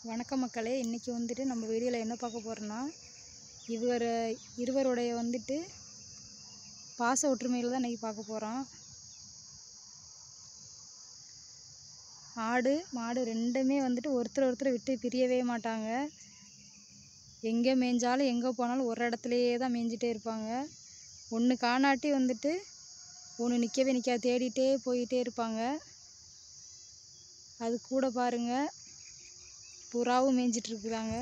வணக்கம் மக்களே இன்றைக்கி வந்துட்டு நம்ம வீடியோவில் என்ன பார்க்க போகிறோன்னா இவர் இருவருடைய வந்துட்டு பாச ஒற்றுமையில் தான் இன்றைக்கி பார்க்க போகிறோம் ஆடு மாடு ரெண்டுமே வந்துட்டு ஒருத்தர் ஒருத்தர் விட்டு பிரியவே மாட்டாங்க எங்கே மேய்ஞ்சாலும் எங்கே போனாலும் ஒரு இடத்துலையே தான் மேய்ஞ்சிட்டே இருப்பாங்க ஒன்று காணாட்டி வந்துட்டு ஒன்று நிற்கவே நிற்காது தேடிட்டே போயிட்டே இருப்பாங்க அது கூட பாருங்கள் புறாவும் மேய்ஞ்சிட்டு இருக்குறாங்க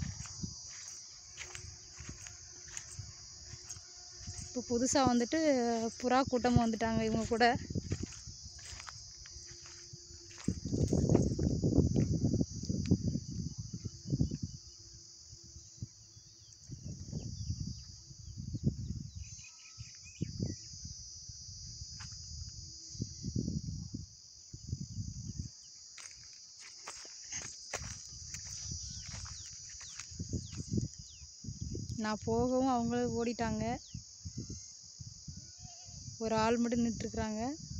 இப்போ புதுசாக வந்துட்டு புறா கூட்டமும் வந்துட்டாங்க இவங்க கூட நான் போகவும் அவங்களும் ஓடிட்டாங்க ஒரு ஆள் மட்டும் நின்றுட்டுருக்குறாங்க